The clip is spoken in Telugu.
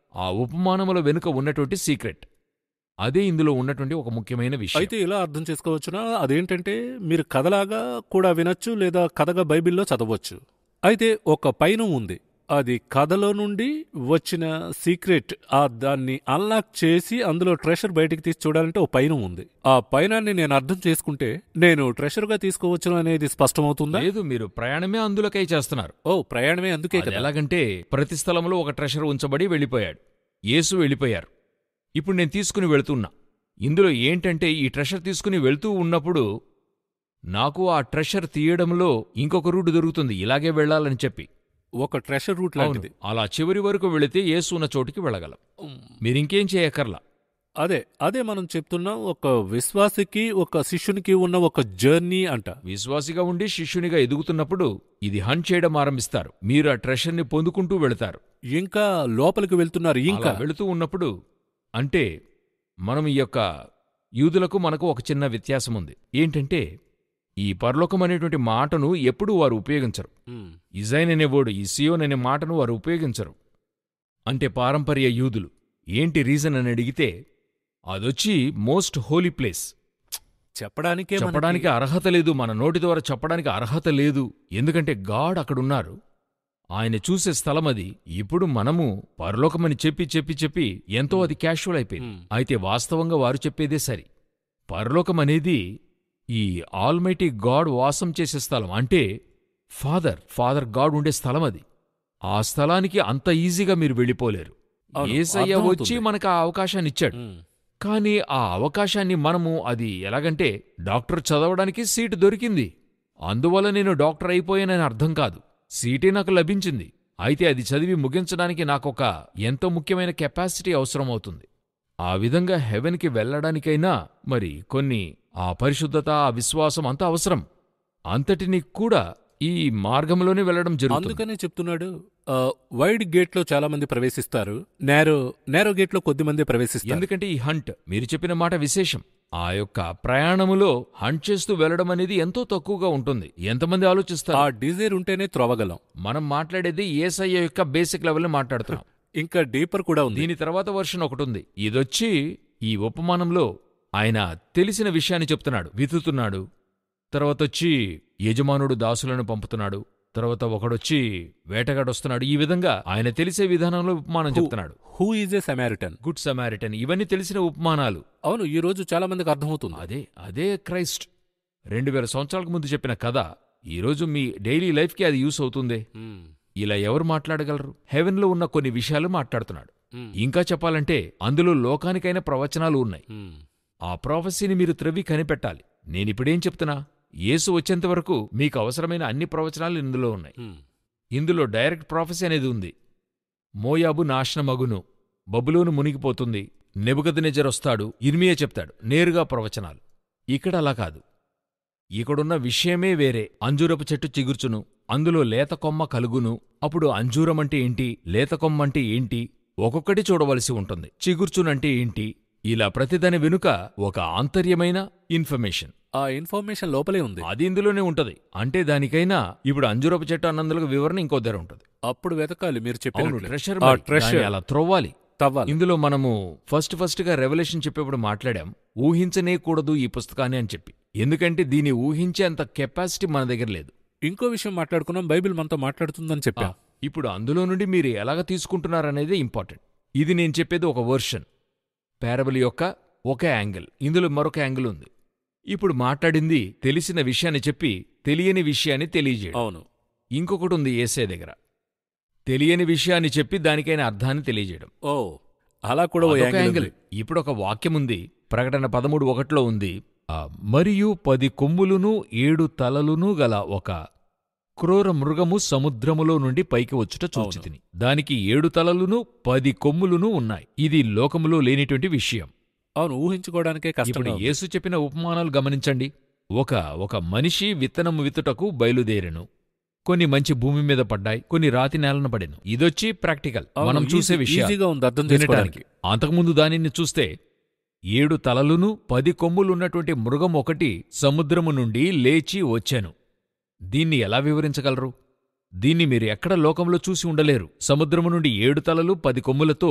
ఆ ఉపమానముల వెనుక ఉన్నటువంటి సీక్రెట్ అదే ఇందులో ఉన్నటువంటి ఒక ముఖ్యమైన విషయం అయితే ఇలా అర్థం చేసుకోవచ్చునా అదేంటంటే మీరు కథలాగా కూడా వినొచ్చు లేదా కథగా బైబిల్లో చదవచ్చు అయితే ఒక పైన ఉంది అది కథలో నుండి వచ్చిన సీక్రెట్ ఆ దాన్ని అన్లాక్ చేసి అందులో ట్రెషర్ బయటికి తీసి చూడాలంటే ఓ పైన ఉంది ఆ పైనాన్ని నేను అర్థం చేసుకుంటే నేను ట్రెషర్గా తీసుకోవచ్చును అనేది స్పష్టమవుతుందా లేదు మీరు ప్రయాణమే అందులోకై చేస్తున్నారు ఓ ప్రయాణమే అందుకే అది కదా ఎలాగంటే ప్రతి స్థలంలో ఒక ట్రెషర్ ఉంచబడి వెళ్ళిపోయాడు యేసు వెళ్ళిపోయారు ఇప్పుడు నేను తీసుకుని వెళుతున్నా ఇందులో ఏంటంటే ఈ ట్రెషర్ తీసుకుని వెళ్తూ ఉన్నప్పుడు నాకు ఆ ట్రెషర్ తీయడంలో ఇంకొక రూట్ దొరుకుతుంది ఇలాగే వెళ్ళాలని చెప్పి ఒక ట్రెషర్ రూట్ అవును, లాంటిది అలా చివరి వరకు వెళితే యేసు ఉన్న చోటికి వెళ్ళగలం మీరింకేం చేయక్కర్లా అదే అదే మనం చెప్తున్నాం ఒక విశ్వాసికి ఒక శిష్యునికి ఉన్న ఒక జర్నీ అంట విశ్వాసిగా ఉండి శిష్యునిగా ఎదుగుతున్నప్పుడు ఇది హంట్ చేయడం ఆరంభిస్తారు మీరు ఆ ట్రెషర్ని పొందుకుంటూ వెళతారు ఇంకా లోపలికి వెళ్తున్నారు ఇంకా అలా వెళుతూ ఉన్నప్పుడు అంటే మనం ఈ యొక్క యూదులకు మనకు ఒక చిన్న వ్యత్యాసం ఉంది ఏంటంటే ఈ పరలోకం అనేటువంటి మాటను ఎప్పుడూ వారు ఉపయోగించరు ఉమ్, ఇజైన్ అనే వర్డ్ ఈ సియోన్ అనే మాటను వారు ఉపయోగించరు అంటే పారంపర్య యూదులు ఏంటి రీజన్ అని అడిగితే అదొచ్చి మోస్ట్ హోలీ ప్లేస్ చెప్పడానికే మనకి- చెప్పడానికి అర్హత లేదు మన నోటి ద్వారా చెప్పడానికి అర్హత లేదు ఎందుకంటే గాడ్ అక్కడున్నారు ఆయన చూసే స్థలం అది ఇప్పుడు మనము పరలోకమని చెప్పి చెప్పి చెప్పి ఎంతో అది క్యాషువల్ అయిపోయింది ఉమ్, అయితే వాస్తవంగా వారు చెప్పేదే సరి పరలోకం అనేది ఈ ఆల్మైటీ గాడ్ వాసం చేసే స్థలం అంటే ఫాదర్ ఫాదర్ గాడ్ ఉండే స్థలం అది ఆ స్థలానికి అంత ఈజీగా మీరు వెళ్ళిపోలేరు అవును, ఏసయ్య అర్థమవుతుంది. వచ్చి మనకు ఆ అవకాశాన్ని ఇచ్చాడు ఉమ్, కానీ ఆ అవకాశాన్ని మనము అది ఎలాగంటే డాక్టర్ చదవడానికి సీటు దొరికింది అందువల్ల నేను డాక్టర్ అయిపోయానని అర్థం కాదు సీటే నాకు లభించింది అయితే అది చదివి ముగించడానికి నాకొక ఎంతో ముఖ్యమైన కెపాసిటీ అవసరమవుతుంది ఆ విధంగా హెవెన్కి వెళ్ళడానికైనా మరి కొన్ని ఆ పరిశుద్ధత ఆ విశ్వాసం అంత అవసరం అంతటిని కూడా ఈ మార్గంలోనే వెళ్ళడం జరుగుతుంది అందుకనే చెప్తున్నాడు ఆ, వైడ్ గేట్ లో చాలా మంది ప్రవేశిస్తారు నేరో నేరో గేట్ లో కొద్ది మంది ప్రవేశిస్తారు ఎందుకంటే ఈ హంట్ మీరు చెప్పిన మాట విశేషం ఆ యొక్క ప్రయాణములో హంట్ చేస్తూ వెళ్ళడం అనేది ఎంతో తక్కువగా ఉంటుంది ఎంతమంది ఆ ఆలోచిస్తారు డిజైర్ ఉంటేనే త్రొవగలం మనం మాట్లాడేది ఏసయ్య యొక్క బేసిక్ లెవెల్ మాట్లాడుతున్నాం ఇంకా డీపర్ కూడా ఉంది దీని తర్వాత వర్షన్ ఒకటి ఉంది ఇదొచ్చి ఈ ఉపమానంలో ఆయన తెలిసిన విషయాన్ని చెప్తున్నాడు వితుతున్నాడు తర్వాత వచ్చి యజమానుడు దాసులను పంపుతున్నాడు తర్వాత ఒకడొచ్చి వేటగాడొస్తున్నాడు ఈ విధంగా ఆయన తెలిసే విధానంలో ఉపమానం చెప్తున్నాడు who is a Samaritan good Samaritan ఇవన్నీ తెలిసిన ఉపమానాలు అవును ఈ రోజు చాలా మందికి అర్థమవుతుంది అదే అదే క్రైస్ట్ రెండు వేల సంవత్సరాలకు ముందు చెప్పిన కథ ఈరోజు మీ డైలీ లైఫ్కి అది యూస్ అవుతుందే ఉమ్, ఇలా ఎవరు మాట్లాడగలరు హెవెన్లో ఉన్న కొన్ని విషయాలు మాట్లాడుతున్నాడు ఉమ్, ఇంకా చెప్పాలంటే అందులో లోకానికైన ప్రవచనాలు ఉన్నాయి ఉమ్, ఆ ప్రాఫెసీని మీరు త్రవ్వి కనిపెట్టాలి నేనిప్పుడేం చెప్తున్నా యేసు వచ్చేంతవరకు మీకు అవసరమైన అన్ని ప్రవచనాలు ఇందులో ఉన్నాయి ఉమ్. ఇందులో డైరెక్ట్ ప్రాఫెసీ అనేది ఉంది మోయాబు నాశనమగును బబులోను మునిగిపోతుంది నెబుకదనెజరొస్తాడు ఇర్మియా చెప్తాడు నేరుగా ప్రవచనాలు ఇక్కడ అలా కాదు ఇక్కడున్న విషయమే వేరే అంజూరపు చెట్టు చిగుర్చును అందులో లేత కొమ్మ కలుగును అప్పుడు అంజూరమంటే ఏంటి లేత కొమ్మంటే ఏంటి ఒక్కొక్కటి చూడవలసి ఉంటుంది చిగుర్చునంటే ఏంటి ఇలా ప్రతిదాని వెనుక ఒక ఆంతర్యమైన ఇన్ఫర్మేషన్ ఆ ఇన్ఫర్మేషన్ లోపలే ఉంది అది ఇందులోనే ఉంటది అంటే దానికైనా ఇప్పుడు అంజూరపు చెట్టు అన్నందులకు వివరణ ఇంకో దగ్గర ఉంటది అప్పుడు వెతకాలి మీరు అవును చెప్పినట్లు ట్రెషర్ ఆ మరి. treasure. దాన్ని అలా త్రొవ్వాలి తవ్వాలి ఇందులో మనము ఫస్ట్ ఫస్ట్ గా రెవల్యూషన్ చెప్పేప్పుడు మాట్లాడాం ఊహించనే కూడదు ఈ పుస్తకాన్ని అని చెప్పి ఎందుకంటే దీన్ని ఊహించే అంత కెపాసిటీ మన దగ్గర లేదు ఇంకో విషయం మాట్లాడుకున్నాం బైబిల్ మనతో మాట్లాడుతుందని చెప్పాం ఇప్పుడు అందులో నుండి మీరు ఎలాగ తీసుకుంటున్నారనేదే ఇంపార్టెంట్ ఇది నేను చెప్పేది ఒక వర్షన్ పారబుల్ యొక్క ఒక యాంగిల్ ఇందులో మరొక యాంగిల్ ఉంది ఇప్పుడు మాట్లాడింది తెలిసిన విషయాన్ని చెప్పి తెలియని విషయాన్ని తెలియజేయడం అవును ఇంకొకటి ఉంది ఏసే దగ్గర తెలియని విషయాన్ని చెప్పి దానికైన అర్థాన్ని తెలియజేయడం ఓ అలా కూడా ఓ అదొక యాంగిల్ యాంగిల్ ఉంది. ఇప్పుడు ఒక వాక్యం ఉంది ప్రకటన పదమూడు ఒకటిలో ఉంది ఆ, మరియు పది కొమ్ములును ఏడు తలలును గల ఒక క్రూర మృగము సముద్రములో నుండి పైకి వచ్చుట చూచితిని దానికి ఏడు తలలును పది కొమ్ములును ఉన్నాయి ఇది లోకములో లేనిటువంటి విషయం అవును ఊహించుకోవడానికే కష్టం ఇప్పుడు యేసు చెప్పిన ఉపమానాలు గమనించండి ఒక ఒక మనిషి విత్తనము విత్తుటకు బయలుదేరెను కొన్ని మంచి భూమి మీద పడ్డాయి కొన్ని రాతి నేలన పడెను ఇదొచ్చి ప్రాక్టికల్ మనం చూసే విషయం ఈజీగా ఉంది అర్థం వినటానికి చేసుకోవడానికి అంతకుముందు దానిని చూస్తే ఏడు తలలును పది కొమ్ములున్నటువంటి మృగం ఒకటి సముద్రము నుండి లేచి వచ్చాను దీన్ని ఎలా వివరించగలరు దీన్ని మీరు ఎక్కడ లోకంలో చూసి ఉండలేరు సముద్రము నుండి ఏడు తలలు పది కొమ్ములతో